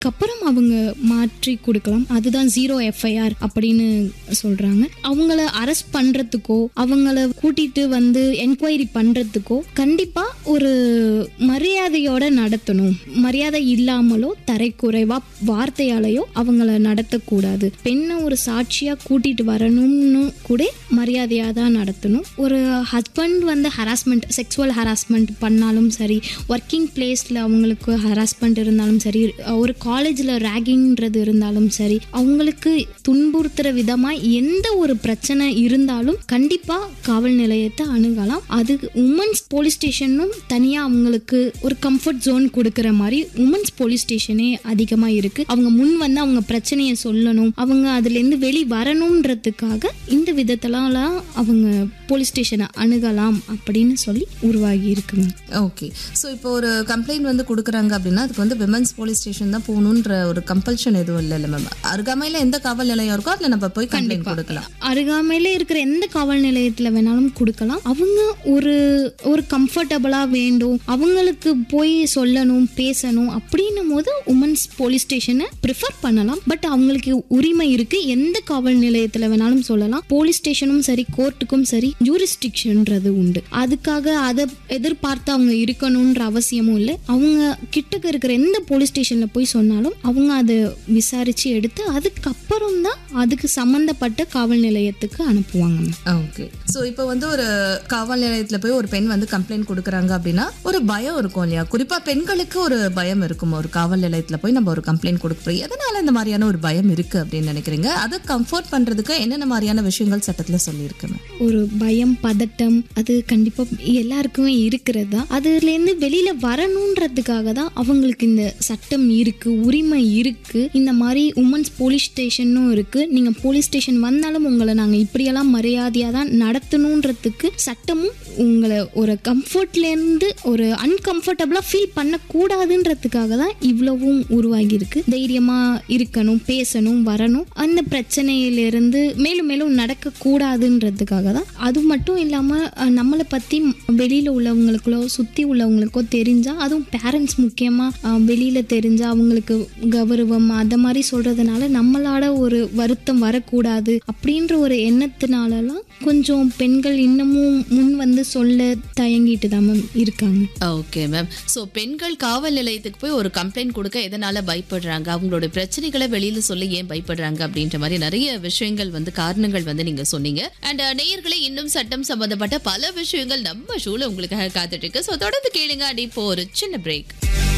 அதுக்கப்புறம் அவங்க மாற்றி கொடுக்கலாம் அதுதான் ஜீரோ எஃப்ஐஆர் அப்படின்னு சொல்றாங்க அவங்கள அரெஸ்ட் பண்றதுக்கோ அவங்கள கூட்டிட்டு வந்து என்கொயரி பண்றதுக்கோ கண்டிப்பா ஒரு மரியாதையோட நடத்தணும் மரியாதை இல்லாமலோ தரைக்குறைவா வார்த்தையாலேயோ அவங்கள நடத்தக்கூடாது பெண்ணை ஒரு சாட்சியா கூட்டிட்டு வரணும்னு கூட மரியாதையா தான் நடத்தணும் ஒரு ஹஸ்பண்ட் வந்து ஹராஸ்மெண்ட் செக்ஸுவல் ஹராஸ்மெண்ட் பண்ணாலும் சரி ஒர்க்கிங் பிளேஸ்ல அவங்களுக்கு ஹராஸ்மெண்ட் இருந்தாலும் சரி ஒரு காலேஜ்ல ரேகிங்ன்றது இருந்தாலும் சரி அவங்களுக்கு துன்புறுத்துற விதமா எந்த ஒரு பிரச்சனை இருந்தாலும் கண்டிப்பா காவல் நிலையத்தை அணுகலாம் அது உமன்ஸ் போலீஸ் ஸ்டேஷனும் தனியா அவங்களுக்கு ஒரு கம்ஃபர்ட் ஜோன் கொடுக்கிற மாதிரி உமன்ஸ் போலீஸ் ஸ்டேஷனே அதிகமா இருக்கு அவங்க முன் வந்து அவங்க பிரச்சனையை சொல்லணும் அவங்க அதுல இருந்து வெளி வரணும்ன்றதுக்காக இந்த விதத்தெல்லாம் அவங்க போலீஸ் ஸ்டேஷனை அணுகலாம் அப்படின்னு சொல்லி உருவாகி இருக்குங்க ஓகே ஸோ இப்போ ஒரு கம்ப்ளைண்ட் வந்து கொடுக்குறாங்க அப்படின்னா அதுக்கு வந்து விமன்ஸ் போலீஸ் ஸ்டேஷன் தான் போகணுன்ற ஒரு கம்பல்ஷன் எதுவும் இல்லை மேம் அருகாமையில் எந்த காவல் நிலையம் இருக்கோ அதில் நம்ம போய் கம்ப்ளைண்ட் கொடுக்கலாம் அருகாமையில இருக்கிற எந்த காவல் நிலையத்துல வேணாலும் கொடுக்கலாம் அவங்க ஒரு ஒரு கம்ஃபர்டபுளா வேண்டும் அவங்களுக்கு போய் சொல்லணும் பேசணும் அப்படின்னும் போது உமன்ஸ் போலீஸ் ஸ்டேஷனை ப்ரிஃபர் பண்ணலாம் பட் அவங்களுக்கு உரிமை இருக்கு எந்த காவல் நிலையத்துல வேணாலும் சொல்லலாம் போலீஸ் ஸ்டேஷனும் சரி கோர்ட்டுக்கும் சரி ஜூரிஸ்டிக்ஷன்ன்றது உண்டு அதுக்காக அதை எதிர்பார்த்து அவங்க இருக்கணும்ன்ற அவசியமும் இல்லை அவங்க கிட்டக்க இருக்கிற எந்த போலீஸ் ஸ்டேஷன்ல போய் சொன்னாலும் அவங்க அதை விசாரிச்சு எடுத்து அதுக்கப்புறம் தான் அதுக்கு சம்பந்தப்பட்ட காவல் நிலையத்துக்கு அனுப்புவாங்க ma'am. ஓகே ஸோ இப்போ வந்து ஒரு காவல் நிலையத்தில் போய் ஒரு பெண் வந்து கம்ப்ளைண்ட் கொடுக்குறாங்க அப்படின்னா ஒரு பயம் இருக்கும் இல்லையா குறிப்பாக பெண்களுக்கு ஒரு பயம் இருக்கும் ஒரு காவல் நிலையத்தில் போய் நம்ம ஒரு கம்ப்ளைண்ட் கொடுக்குறோம் எதனால இந்த மாதிரியான ஒரு பயம் இருக்கு அப்படின்னு நினைக்கிறீங்க அதை கம்ஃபர்ட் பண்றதுக்கு என்னென்ன மாதிரியான விஷயங்கள் சட்டத்தில் சொல்லியிருக்கு மேம் ஒரு பயம் பதட்டம் அது கண்டிப்பா எல்லாருக்குமே இருக்கிறது தான் அதுல இருந்து வெளியில வரணுன்றதுக்காக தான் அவங்களுக்கு இந்த சட்டம் இருக்கு உரிமை இருக்கு இந்த மாதிரி உமன்ஸ் போலீஸ் ஸ்டேஷனும் இருக்கு நீங்க போலீஸ் ஸ்டேஷன் வந்தாலும் உங்களை நாங்க இப்படியெல்லாம் மரியாதையா தான் நடத்தணுன்றதுக்கு சட்டமும் உங்களை ஒரு கம்ஃபர்ட்ல இருந்து ஒரு அன்கம்ஃபர்டபுளா ஃபீல் பண்ணக்கூடாதுன்றதுக்காக தான் இவ்வளவும் உருவாகி இருக்கு தைரியமா இருக்கணும் பேசணும் வரணும் அந்த பிரச்சனையிலிருந்து மேலும் மேலும் நடக்க கூடாதுன்றதுக்காக தான் அது மட்டும் இல்லாம அஹ், நம்மளை பத்தி வெளியில உள்ளவங்களுக்கோ சுத்தி உள்ளவங்களுக்கோ தெரிஞ்சா அதுவும் பேரண்ட்ஸ் முக்கியமா அஹ், வெளியில தெரிஞ்சா அவங்களுக்கு கௌரவம் அந்த மாதிரி சொல்றதுனால நம்மளால ஒரு வருத்தம் வரக்கூடாது அப்படின்ற ஒரு எண்ணத்தினாலலாம் கொஞ்சம் பெண்கள் இன்னமும் முன் வந்து சொல்ல தயங்கிட்டு தான் மேம் இருக்காங்க ஓகே மேம் ஸோ பெண்கள் காவல் நிலையத்துக்கு போய் ஒரு கம்ப்ளைண்ட் கொடுக்க எதனால பயப்படுறாங்க அவங்களோட பிரச்சனைகளை வெளியில சொல்ல ஏன் பயப்படுறாங்க அப்படின்ற மாதிரி நிறைய விஷயங்கள் வந்து காரணங்கள் வந்து நீங்க சொன்னீங்க அண்ட் நேயர்களே இன்னும் சட்டம் சம்பந்தப்பட்ட பல விஷயங்கள் நம்ம ஷோல உங்களுக்காக காத்துட்டு இருக்கு ஸோ தொடர்ந்து கேளுங்க அண்ட் இப்போ ஒரு சின்ன பிரேக்